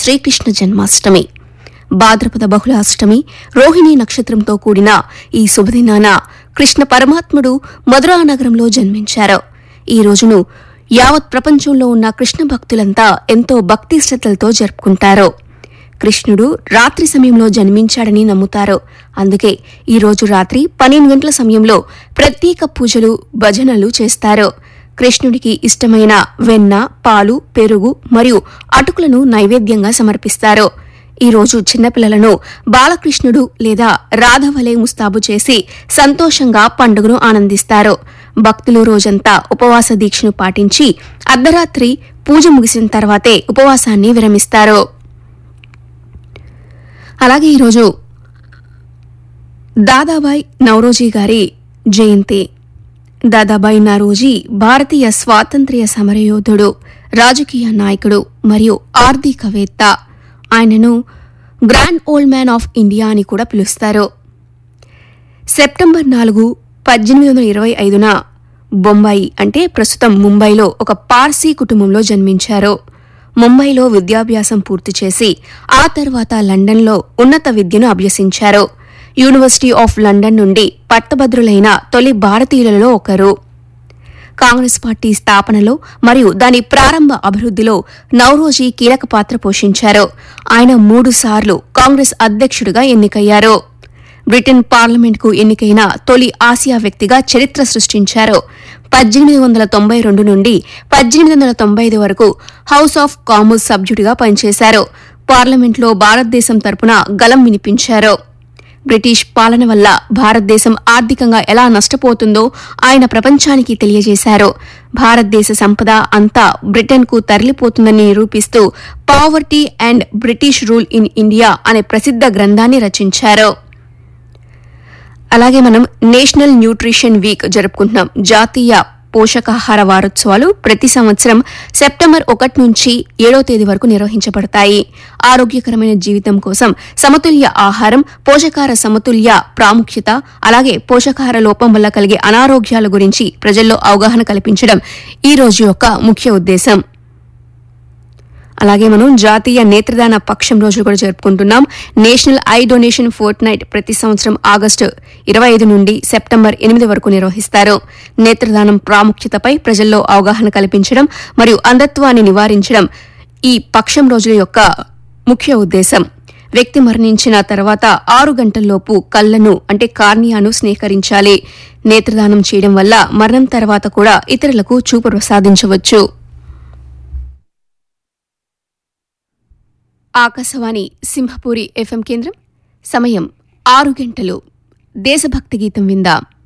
శ్రీకృష్ణ జన్మాష్టమి భాద్రపద బహుళ అష్టమి రోహిణి నక్షత్రంతో కూడిన ఈ శుభదినాన కృష్ణ పరమాత్ముడు మధురా నగరంలో జన్మించారు ఈ రోజును యావత్ ప్రపంచంలో ఉన్న కృష్ణ భక్తులంతా ఎంతో భక్తి శ్రద్ధలతో జరుపుకుంటారు కృష్ణుడు రాత్రి సమయంలో జన్మించాడని నమ్ముతారు అందుకే ఈ రోజు రాత్రి పన్నెండు గంటల సమయంలో ప్రత్యేక పూజలు భజనలు చేస్తారు కృష్ణుడికి ఇష్టమైన వెన్న పాలు పెరుగు మరియు అటుకులను నైవేద్యంగా సమర్పిస్తారు ఈ రోజు చిన్నపిల్లలను బాలకృష్ణుడు లేదా రాధవలే ముస్తాబు చేసి సంతోషంగా పండుగను ఆనందిస్తారు భక్తులు రోజంతా ఉపవాస దీక్షను పాటించి అర్ధరాత్రి పూజ ముగిసిన తర్వాతే ఉపవాసాన్ని విరమిస్తారు అలాగే ఈరోజు దాదాబాయ్ నవరోజీ గారి జయంతి దాదాబాయి నరోజీ భారతీయ స్వాతంత్ర్య సమరయోధుడు రాజకీయ నాయకుడు మరియు ఆర్థికవేత్త ఆయనను grand old man of India అని కూడా పిలుస్తారు సెప్టెంబర్ నాలుగు పద్దెనిమిది వందల ఇరవై ఐదున బొంబాయి అంటే ప్రస్తుతం ముంబైలో ఒక పార్సీ కుటుంబంలో జన్మించారు ముంబైలో విద్యాభ్యాసం పూర్తి చేసి ఆ తర్వాత లండన్లో ఉన్నత విద్యను అభ్యసించారు యూనివర్సిటీ ఆఫ్ లండన్ నుండి పట్టభద్రులైన తొలి భారతీయులలో ఒకరు కాంగ్రెస్ పార్టీ స్థాపనలో మరియు దాని ప్రారంభ అభివృద్ధిలో నౌరోజీ కీలక పాత్ర పోషించారు ఆయన మూడుసార్లు కాంగ్రెస్ అధ్యక్షుడిగా ఎన్నికయ్యారు బ్రిటన్ పార్లమెంట్కు ఎన్నికైన తొలి ఆసియా వ్యక్తిగా చరిత్ర సృష్టించారు పద్దెనిమిది వందల తొంభై రెండు నుండి పద్దెనిమిది వందల తొంభై ఐదు వరకు హౌస్ ఆఫ్ కామన్స్ సభ్యుడిగా పనిచేశారు పార్లమెంట్లో భారతదేశం తరపున గలం వినిపించారు బ్రిటిష్ పాలన వల్ల భారతదేశం ఆర్థికంగా ఎలా నష్టపోతుందో ఆయన ప్రపంచానికి తెలియజేశారు భారతదేశ సంపద అంతా బ్రిటన్కు తరలిపోతుందని నిరూపిస్తూ poverty and British rule in India అనే ప్రసిద్ధ గ్రంథాన్ని రచించారు అలాగే మనం నేషనల్ న్యూట్రిషన్ వీక్ జరుపుకుంటున్నాం జాతీయ పోషకాహార వారోత్సవాలు ప్రతి సంవత్సరం సెప్టెంబర్ ఒకటి నుంచి ఏడో తేదీ వరకు నిర్వహించబడతాయి ఆరోగ్యకరమైన జీవితం కోసం సమతుల్య ఆహారం పోషకాహార సమతుల్య ప్రాముఖ్యత అలాగే పోషకాహార లోపం వల్ల కలిగే అనారోగ్యాల గురించి ప్రజల్లో అవగాహన కల్పించడం ఈ రోజు యొక్క ముఖ్య ఉద్దేశం అలాగే మనం జాతీయ నేత్రదాన పక్షం రోజులు కూడా జరుపుకుంటున్నాం national eye donation fortnight ప్రతి సంవత్సరం ఆగస్టు ఇరవై ఐదు నుండి సెప్టెంబర్ ఎనిమిది వరకు నిర్వహిస్తారు నేత్రదానం ప్రాముఖ్యతపై ప్రజల్లో అవగాహన కల్పించడం మరియు అంధత్వాన్ని నివారించడం ఈ పక్షం రోజుల యొక్క ముఖ్య ఉద్దేశం వ్యక్తి మరణించిన తర్వాత ఆరు గంటల్లోపు కళ్లను అంటే కార్నియాను స్నేహకరించాలి నేత్రదానం చేయడం వల్ల మరణం తర్వాత కూడా ఇతరులకు చూపు ప్రసాదించవచ్చు ఆకాశవాణి సింహపూరి ఎఫ్ఎం కేంద్రం సమయం ఆరు గంటలు దేశభక్తి గీతం విందాం